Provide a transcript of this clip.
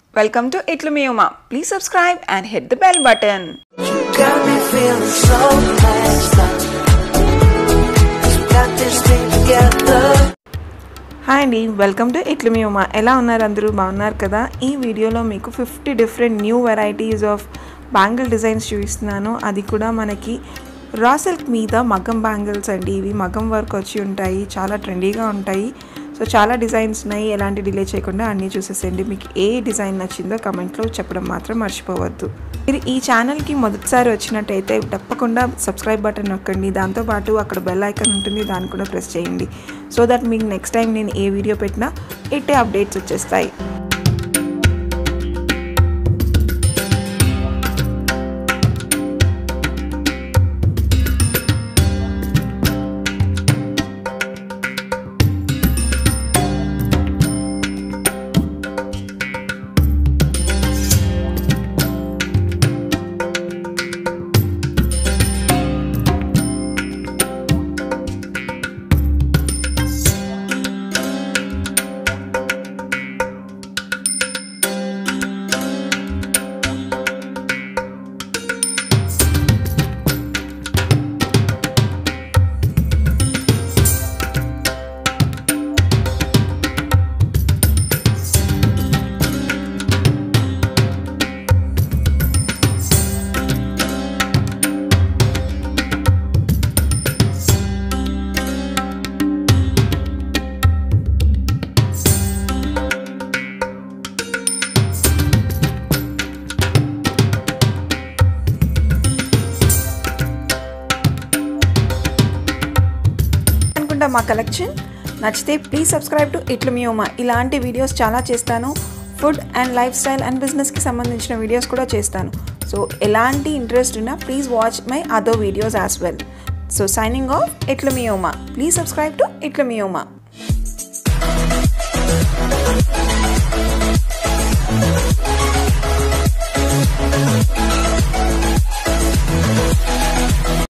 Welcome to Itlu Uma. Please subscribe and hit the bell button. Got me feeling so blessed up. Got this thing together. Hi అండి welcome to Itlu Mee Uma ఎలా ఉన్నారు అందరూ బాగున్నారు కదా ఈ వీడియోలో మీకు fifty different new varieties of bangle designs చూపిస్తున్నాను అది కూడా మనకి రా సిల్క్ మీద మగ్గం బ్యాంగిల్స్ అండి ఇవి మగ్గం వర్క్ వచ్చి ఉంటాయి చాలా ట్రెండీగా ఉంటాయి సో చాలా డిజైన్స్ ఉన్నాయి ఎలాంటి డిలే చేయకుండా అన్నీ చూసేసేయండి మీకు ఏ డిజైన్ నచ్చిందో కమెంట్లో చెప్పడం మాత్రం మర్చిపోవద్దు మీరు ఈ ఛానల్కి మొదటిసారి వచ్చినట్టయితే తప్పకుండా సబ్స్క్రైబ్ బటన్ నొక్కండి దాంతోపాటు అక్కడ బెల్ ఐకాన్ ఉంటుంది దాన్ని కూడా ప్రెస్ చేయండి సో దట్ మీకు నెక్స్ట్ టైం నేను ఏ వీడియో పెట్టినా ఇట్టే అప్డేట్స్ వచ్చేస్తాయి అనుకుంటా మా కలెక్షన్ నచ్చితే please subscribe to Itlu Mee Uma ఇలాంటి వీడియోస్ చాలా చేస్తాను food and life style and బిజినెస్కి సంబంధించిన వీడియోస్ కూడా చేస్తాను సో ఎలాంటి ఇంట్రెస్ట్ ఉన్నా please watch my other videos as well so signing off Itlu Mee Uma please subscribe to Itlu Mee Uma